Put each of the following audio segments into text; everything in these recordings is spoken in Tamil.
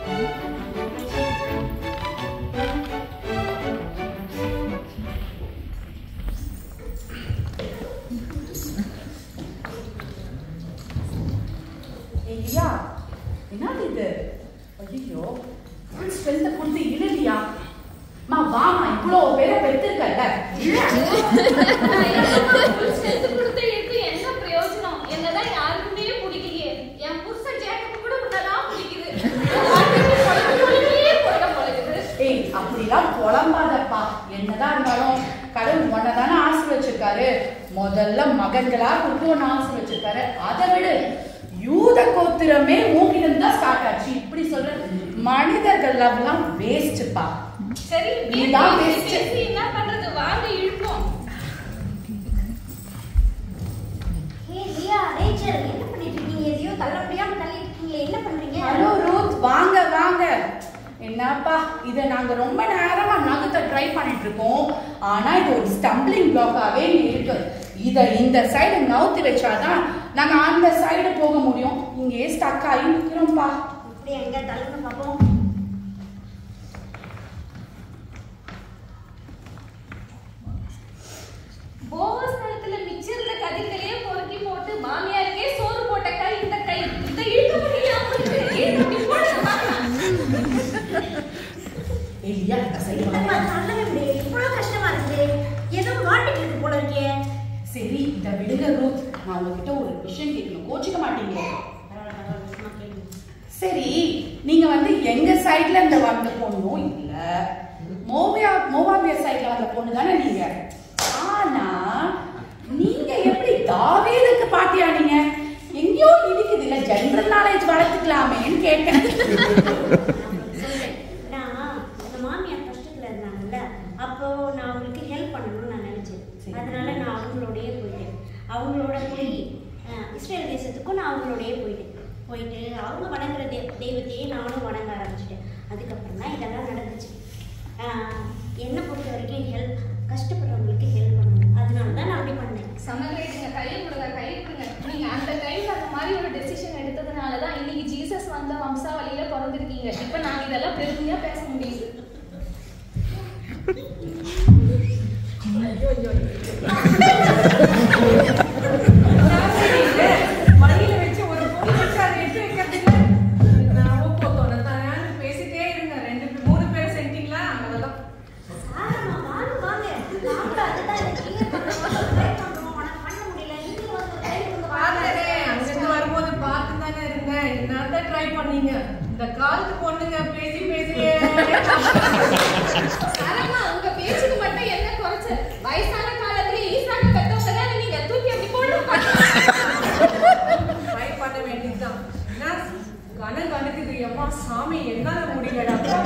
ஐயா என்னது இது ஐயோ ஃபுல் ஸ்ட்ரென்த் கொடுத்து இழுதியா மா வாமா இவ்வளோ பேரை பெற்றிருக்கல கொடுத்து இருக்கு என்ன பிரயோஜனம் என்னதான் யாருக்குமே பிடிக்கலையே என் புருஷன் ஜேக்கப் கூட உன்னதான் பிடிக்குது போயிட பழகுது ஏய் அப்படிலாம் புலம்பாதப்பா என்னதான் இருந்தாலும் கடவுள் உன்னை தானே ஆசை வச்சிருக்காரு முதல்ல மகன்களா கொடுத்து ஒன்று ஆசை வச்சிருக்காரு அதை விடு யூத கோத்திரமே உன்கிட்ட தான் ஸ்டார்ட் ஆச்சு இப்படி சொல்ற மனிதர்கள் எல்லாம் வேஸ்ட்ப்பா சரி நீதான் பேசி best. பேசி என்ன பண்றது வாங்க இழுப்போம் ஏய் லியா ரேச்சல் என்ன பண்ணிட்டு இருக்கீங்க எதையோ தள்ள முடியாம தள்ளிட்டு இருக்கீங்களே என்ன பண்றீங்க ஹலோ ரூத் வாங்க வாங்க என்னப்பா இதை நாங்க ரொம்ப நேரமா நகத்தை ட்ரை பண்ணிட்டு இருக்கோம் ஆனா இது ஒரு ஸ்டம்பிளிங் பிளாக்காவே இருக்கு இதை இந்த சைடு நவுத்தி வச்சாதான் நாங்க அந்த சைடு போக முடியும் இங்கேயே ஸ்டக் ஆகி நிக்கிறோம்ப்பா இப்படி எங்க தள்ளுங்க பாப்போம் போவஸ் நிலத்துல மிச்சம் இருந்த கதிர்களையே பொறுக்கி போட்டு மாமியாருக்கே சோறு போட்ட கை இந்த கை இந்த இழுக்க முடியாம இருக்கு. ஏன் அப்படி போடுங்க பாக்கலாம். இல்லையா இந்த சைடு என்னப்பா தள்ளவே முடியல இவ்வளவு கஷ்டமா இருக்குது ஏதோ மாட்டிட்டு இருக்கு போல இருக்கே சரி இதை விடுங்க ரூத் நான் உங்ககிட்ட ஒரு விஷயம் கேட்கணும் கோச்சிக்க மாட்டீங்க பரவாயில்ல, பரவாயில்ல, சும்மா கேளுங்க. சரி நீங்க வந்து எங்க சைடுல இந்த வந்த பொண்ணும் இல்ல மோவியா மோவாபிய சைடுல வந்த பொண்ணு தானே நீங்க ஆனா நீங்க எப்படி தாவீதுக்கு பாட்டியா நீங்க எங்கேயோ இருக்குது இல்ல ஜெனரல் நாலேஜ் வளர்த்துக்கலாமேன்னு கேட்டேன் சொல்றேன். நான் எங்க மாமியார் கஷ்டத்துல இருந்தாங்கல்ல அப்போ நான் அவங்களுக்கு ஹெல்ப் பண்ணணும்னு நான் நினைச்சேன் சரி. அதனால நான் அவங்களோடயே போயிட்டேன் அவங்களோட போய் அஹ், இஸ்ரேல் தேசத்துக்கும் நான் அவங்களோடயே போயிட்டேன் போயிட்டு அவங்க வணங்குற தெ தெய்வத்தையே நானும் வணங்க ஆரம்பிச்சிட்டேன் அதுக்கப்புறம் தான் இதெல்லாம் நடந்துச்சு அஹ், என்னை பொறுத்த வரைக்கும் ஹெல்ப் கஷ்டப்படுறவங்களுக்கு ஹெல்ப் பண்ணணும் அதனால தான் நான் அப்படி பண்ணேன் சமநிலைங்க கையை கொடுங்க கையை கொடுங்க நீங்க அந்த டைம்ல அந்த மாதிரி ஒரு டெசிஷன் எடுத்ததுனால தான் இன்னைக்கு ஜீசஸ் வந்த வம்சாவளியில பிறந்திருக்கீங்க இப்ப நாங்க இதெல்லாம் பெருமையா பேச முடியுது மடியில வச்சு ஒரு பொடி வச்சு அதை எடுத்து வைக்கிறது இல்ல. நான் உப்பு தொண்ணூத்தாறு பேசிட்டே இருங்க ரெண்டு பேர் மூணு பேர் செஞ்சிங்களா அவ்வளவுதான் சாரம்மா, வாங்க, வாங்க. வாங்க, அதுதான் எனக்கு clear பண்ணணும். try பண்ணணும். உனக்கு பண்ண முடியல. நீங்களும் வந்து try பண்ணுங்க. பார்த்தனே அங்கிருந்து வரும்போது பார்த்து தானே இருந்தேன் என்னதான் ட்ரை பண்ணீங்க இந்த காலத்து பொண்ணுங்க பேசி பேசியே சரமா உங்க பேச்சுக்கு மட்டும் என்ன குறைச்ச வயசான காலத்துல ஈசான பெத்தவங்க தானே நீங்க தூக்கி அப்படி போடுங்க ட்ரை பண்ண வேண்டியதுதான் என்ன கன கணக்குது அம்மா சாமி என்னால முடியலடா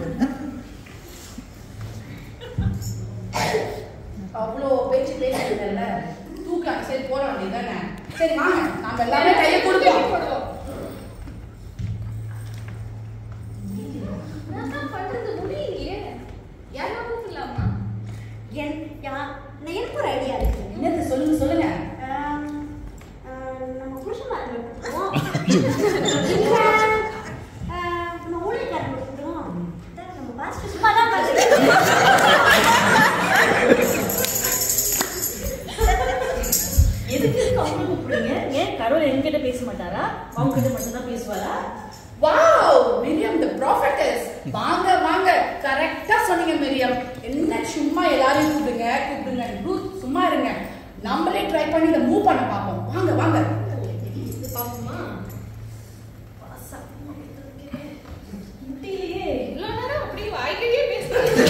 அவ்வளோ பேச்சு பேசுறதுல தூக்கலாம் சரி போட வேண்டியதானே சரி வாங்க நாம எல்லாமே கையை கொடுப்போம் போடுவோம் என்னதான் பண்றது முடியலையே யாரா கூப்பிடலாமா என்- யா- நான் எனக்கு ஒரு ஐடியா இருக்கு என்னது சொல்லுங்க சொல்லுங்க ஆம், ஆ, நம்ம புருஷன்மார்களை கூப்பிடுவோம். இல்ல, ஆ, நம்ம ஊழியக்காரங்களை கூப்பிடுவோம். அதான் நம்ம பாஸ்டர் சும்மா தான் பாஸ்டர். எதுக்கு அவங்க கூப்பிடுறீங்க ஏன் கடவுள் என்கிட்ட பேச மாட்டாரா அவங்க கிட்ட மட்டும் தான் பேசுவாரா வாவ் மிரியம் தி ப்ராஃபட்டஸ் வாங்க வாங்க கரெக்டா சொன்னீங்க மிரியம் என்ன சும்மா எல்லாரையும் கூப்பிடுங்க கூப்பிடுங்க ரூத் சும்மா இருங்க நம்மளே ட்ரை பண்ணி இதை மூவ் பண்ண பார்ப்போம் வாங்க வாங்க பாப்போமா முடியலையே இவ்வளவு நேரம் அப்படியே வாய்க்கிட்டே பேசுறீங்க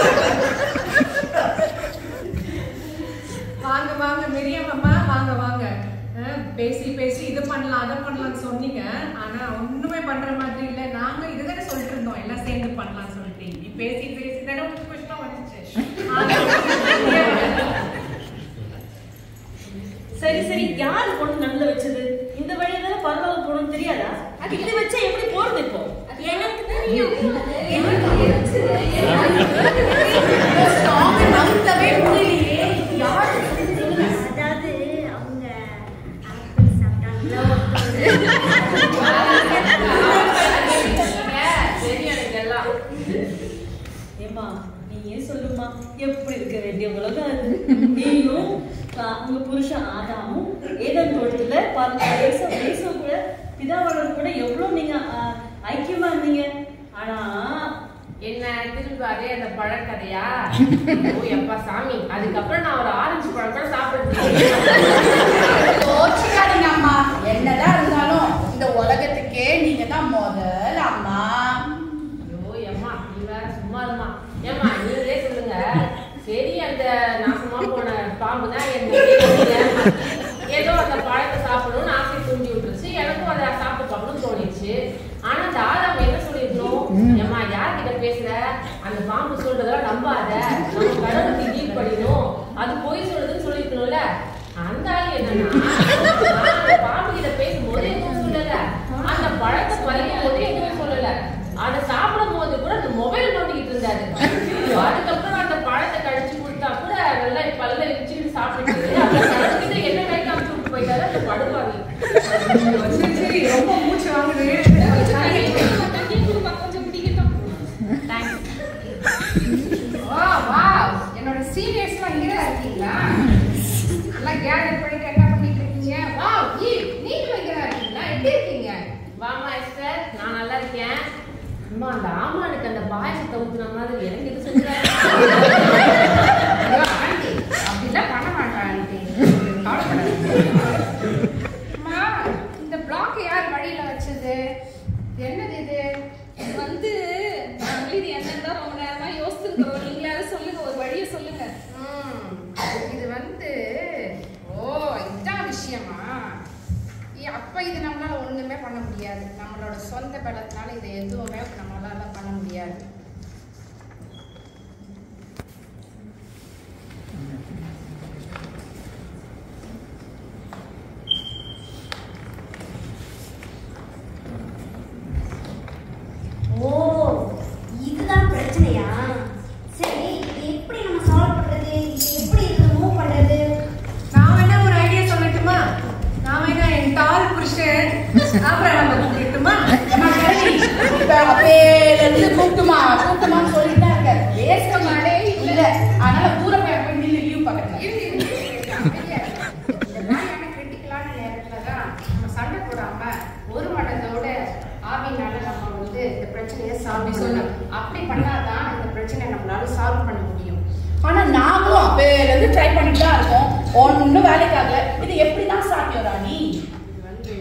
வாங்க வாங்க மிரியம் அம்மா வாங்க வாங்க அஹ், பேசி பேசி இது பண்ணலாம் அதை பண்ணலாம்னு சொன்னீங்க ஆனா ஒண்ணுமே பண்ற மாதிரி இல்ல நாங்க இதுதானே சொல்லிட்டு இருந்தோம் எல்லாம் சேர்ந்து பண்ணலாம்னு சொல்லிட்டு இப்படி பேசி பேசி தானே உங்களுக்கு கஷ்டம் வந்துச்சு ஆனா, சரி சரி யாரு பொண்ணு நல்ல வச்சது இந்த வழியா தானே பரவாயில்ல போகணும்னு தெரியாதா அது இது வச்சா எப்படி போறது இப்போ எனக்கு தெரியும் ஸ்ட்ராங் நவுத்தவே முடியலையே யாரு சொல்லுங்க அதாவது அவங்க ஆப்பிள் சாப்பிட்டாங்களா உங்க புருஷன் ஆதாமும் ஏதன் தோட்டத்துல பாருங்க ஏசு ஏசு கூட பிதாவாளர் கூட எவ்வளவு நீங்க ஆ, ஐக்கியமா இருந்தீங்க ஆனா என்ன திரும்ப அதே அந்த பழக்கதையா ஓ எப்பா சாமி அதுக்கப்புறம் நான் ஒரு ஆரஞ்சு பழம் கூட சாப்பிட்டு கோச்சிக்காதீங்க அம்மா என்னதான் இருந்தாலும் இந்த உலகத்துக்கே நீங்க தான் முதல் அம்மா ஐயோ ஏம்மா நீ வேற சும்மா இருமா ஏம்மா நீங்களே சொல்லுங்க சரி அந்த நாசமா போன பாம்பு தான் என்ன ஏதோ அந்த பழத்தை சாப்பிடணும்னு ஆசை தூண்டி விட்டுருச்சு எனக்கும் அதை சாப்பிட்டு பார்க்கணும்னு தோணிச்சு ஆனா அந்த ஆதாம் என்ன சொல்லிருக்கணும் ஏம்மா யார்கிட்ட பேசுற அந்த பாம்பு சொல்றதெல்லாம் நம்பாத நம்ம கடவுளுக்கு கீழ்ப்படியணும் அது போய் சொல்றதுன்னு சொல்லிருக்கணும்ல அந்த ஆள் என்னன்னா நான் அந்த பாம்பு கிட்ட பேசும்போது எதுவும் சொல்லல அந்த பழத்தை பறிக்கும் போது எதுவுமே சொல்லல அதை சாப்பிடும் போது கூட அந்த மொபைல் நோண்டிக்கிட்டு இருந்தாரு அதுக்கப்புறம் அந்த பழத்தை கடிச்சு கொடுத்தா கூட நல்லா பல்ல வச்சுட்டு சாப்பிட்டு கடவுள்கிட்ட என்ன கை காமிச்சு விட்டு போயிட்டாரு அந்த படுவாங்க சரி சரி ரொம்ப மூச்சு வாங்குது தண்ணி கொடுப்பா கொஞ்சம் குடிக்கட்டும் வா வா என்னோட சீனியர்ஸ்லாம் இங்கே தான் இருக்கீங்களா எல்லாம் கேதர் பண்ணிட்டு என்ன பண்ணிட்டு இருக்கீங்க வா நீ நீங்களும் இங்கே தான் இருக்கீங்களா எப்படி இருக்கீங்க வாமா எஸ்டர் நான் நல்லா இருக்கேன் அம்மா அந்த ஆமானுக்கு அந்த பாயசத்தை ஊத்துன மாதிரி எனக்கு இது செஞ்சாரு ஐயோ ஆண்டி அப்படிலாம் பண்ண மாட்டேன் ஆண்டி கவலைப்படாதீங்க அம்மா இந்த பிளாக் யார் வழியில வச்சது என்னது இது இது வந்து நாங்களும் இது என்னன்னு தான் ரொம்ப நேரமா யோசிச்சிருக்கிறோம் நீங்களாவது சொல்லுங்க ஒரு வழியை சொல்லுங்க ம், இது வந்து ஓ இதான் விஷயமா ஏ, அப்ப இது நம்மளால ஒண்ணுமே பண்ண முடியாது நம்மளோட சொந்த பலத்தினால இது எதுவுமே நம்மளால பண்ண முடியாது ஓ இதுதான் பிரச்சனையா சரி இது எப்படி நம்ம சால்வ் பண்றது இது எப்படி இதை மூவ் பண்றது நான் வேணா ஒரு ஐடியா சொல்லட்டுமா நான் வேணா என் தால் புருஷன் அப்புறம் நம்ம கூப்பிட்டுமா அம்மா, கிழவி, இப்ப அப்பேல இருந்து கூப்பிட்டுமா கூப்பிட்டுமான்னு சொல்லிட்டு தான் இருக்க வேஸ்ட் மாடே இல்ல அதனால தூர போய் போய் நில்லு லீவ் பக்கத்துல இரு, இரு, இரு, இரு, அமைதியா இரு. இந்த மாதிரியான கிரிட்டிக்கலான நேரத்துல தான் நம்ம சண்டை போடாம ஒரு மனதோட ஆவினால நம்ம வந்து இந்த பிரச்சனையை சால்வ் சொல்லணும் அப்படி பண்ணாதான் இந்த பிரச்சனையை நம்மளால சால்வ் பண்ண முடியும் ஆனா நாங்களும் அப்பேல இருந்து ட்ரை பண்ணிட்டு தான் இருக்கோம் ஒன்னும் வேலைக்கு ஆகல இது எப்படிதான் சாத்தியம் ராணி இது வந்து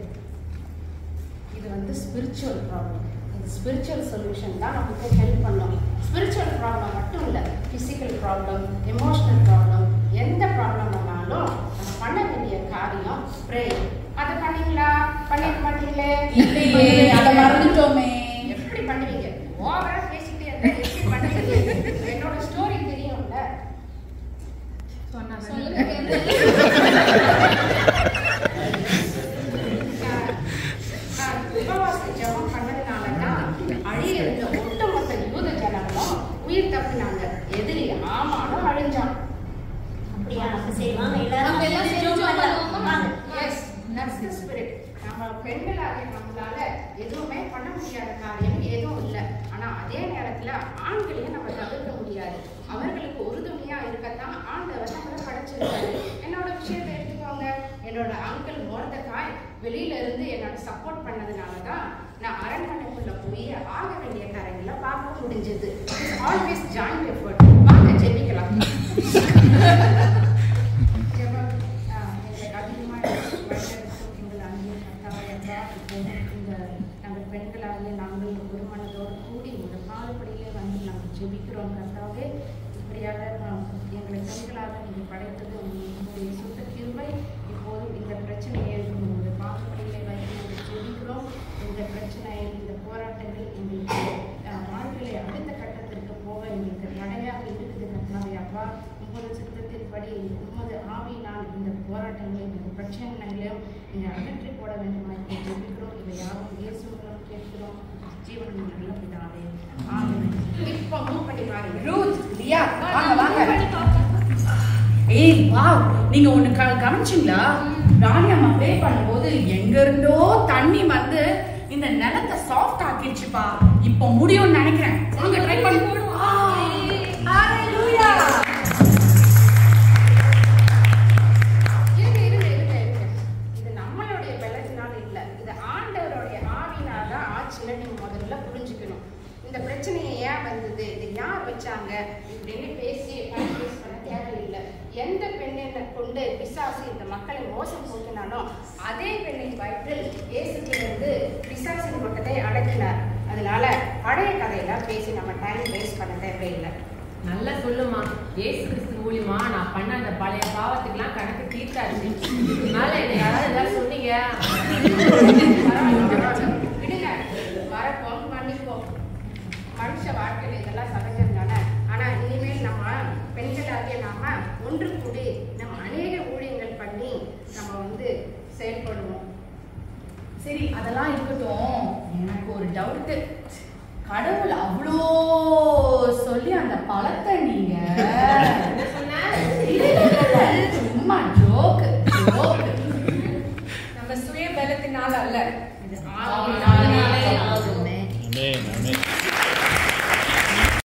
இது வந்து ஸ்பிரிச்சுவல் ப்ராப்ளம் இந்த ஸ்பிரிச்சுவல் சொல்யூஷன் தான் நமக்கு ஹெல்ப் பண்ணும் ஸ்பிரிச்சுவல் ப்ராப்ளம் மட்டும் இல்லை ஃபிசிக்கல் ப்ராப்ளம் எமோஷனல் ப்ராப்ளம் எந்த ப்ராப்ளம் வந்தாலும் நம்ம பண்ண வேண்டிய காரியம் ப்ரே அதை பண்ணீங்களா பண்ணிருக்க மாட்டீங்களே இல்லையே அதை மறந்துட்டோமே எப்படி பண்ணுவீங்க ஓவரா பேசிட்டே இருந்தா எப்படி பண்ணுவீங்க என்னோட ஸ்டோரி தெரியும்ல சொன்னா சொல்லுங்க கேட்போம். ஆஹ் உபவாச ஜெபம் பண்ணதுனால தான் அழியிறது ஒட்டுமொத்த யூத ஜனங்களும் உயிர் தப்பினாங்க எதிரி ஆமாலும் அழிஞ்சான் அப்படியா அப்ப சரி வாங்க எல்லாரும் நம்ம எல்லாம் சேர்ந்து ஜெபம் ஜெபம் பண்ணலாம். பண்ணுவோமா? வாங்க. எஸ் தட்ஸ் தி ஸ்பிரிட் நம்ம பெண்களாக நம்மளால எதுவுமே பண்ண முடியாத காரியம் எதுவும் இல்லை ஆனா அதே நேரத்துல ஆண்களையும் நம்ம தவிர்க்க முடியாது அவர்களுக்கு உறுதுணையா இருக்கத்தான் ஆண்டவர் நம்மளை படைச்சிருக்காரு என்னோட விஷயத்தை எடுத்துக்கோங்க என்னோட அங்கிள் மோர்தக்காய் வெளியில இருந்து என்னோட சப்போர்ட் பண்ணதுனால தான் நான் அரண்மனைக்குள்ள போய் ஆக வேண்டிய காரியங்களை பார்க்க முடிஞ்சது ஆல்வேஸ் ஜாயின் எஃபர்ட் வாங்க ஜெபிக்கலாம் ஜெபம் ஆஹ், எங்களுக்கு அதிகமாக வழிநடத்தும் எங்கள் அன்பு கர்த்தாவே அப்பா, இப்போது இந்த நாங்கள் பெண்களாகிய நாங்கள் ஒரு மனதோடு கூடி உங்கள் பாடுபடியிலே வந்து நாங்கள் ஜெபிக்கிறோம் கர்த்தாவே இப்படியாக ஆஹ், எங்களை பெண்களாக நீங்கள் படைத்தது உங்களுடைய சுத்த கிருபை இப்போதும் இந்த பிரச்சனையை உங்களுடைய பாடுபடியிலே வைத்து நாங்கள் ஜெபிக்கிறோம் இந்த பிரச்சனை இந்த போராட்டங்கள் எங்களுக்கு ஆஹ், வாழ்க்கையிலே அடுத்த கட்டத்திற்கு போக எங்களுக்கு தடையாக இருக்குது கர்த்தாவே அப்பா உமது சித்தத்தின்படி உமது ஆவியினால் இந்த போராட்டங்களையும் இந்த பிரச்சனைகளையும் நீங்கள் அகற்றி போட வேண்டுமாய் ஜெபிக்கிறோம் இதை யாரும் இயேசு மூலம் கேட்கிறோம் ஜீவன் நல்ல பிதாவே ஆமென் இப்போ மூவ் பண்ணி பாருங்க ரூத் லியா வாங்க வாங்க பண்ணி பார்ப்போம். ஏய் வாவ் நீங்க ஒண்ணு க- கவனிச்சீங்களா ராணி அம்மா ப்ரே பண்ணும்போது எங்க இருந்தோ தண்ணி வந்து இந்த நிலத்தை சாஃப்ட் ஆக்கிடுச்சுப்பா இப்போ முடியும்னு நினைக்கிறேன் வாங்க ட்ரை பண்ணி சரி, ஆ, போடுவோம். ஹalleluya. ஆச்சுன்னு நீங்க முதல்ல புரிஞ்சுக்கணும் இந்த பிரச்சனையை ஏன் வந்தது இது யார் வச்சாங்க இப்படின்னு பேசி பேஸ் பண்ண தேவையில்லை எந்த பெண்ணை கொண்டு பிசாசு இந்த மக்களை மோசம் போக்கினாலும் அதே பெண்ணின் வயிற்றில் இயேசுக்கிலிருந்து பிசாசின் கொட்டத்தை அடக்கினார் அதனால பழைய கதையெல்லாம் பேசி நம்ம டைம் வேஸ்ட் பண்ண தேவையில்லை நல்லா சொல்லுமா ஏசு கிறிஸ்து மூலியமா நான் பண்ண அந்த பழைய பாவத்துக்கெல்லாம் கணக்கு தீர்த்தாச்சு அதனால எனக்கு யாராவது ஏதாவது சொன்னீங்க பரவாயில்ல, பரவாயில்ல. விடுங்க மறப்போம் மன்னிப்போம் மனுஷ வாழ்க்கையில் இதெல்லாம் சகஜம் தானே ஆனா இனிமேல் நம்ம பெண்களாகிய நாம ஒன்று கூடி நம்ம அநேக ஊழியங்கள் பண்ணி நம்ம வந்து செயல்படுவோம் சரி அதெல்லாம் இருக்கட்டும் எனக்கு ஒரு டவுட்டு கடவுள் அவ்வளோ சொல்லி அந்த பழத்தை நீங்க என்ன சொன்ன இல்ல, இல்ல, இல்ல, சும்மா ஜோக்கு ஜோக்கு நம்ம சுய பலத்தினால அல்ல ஆவியினால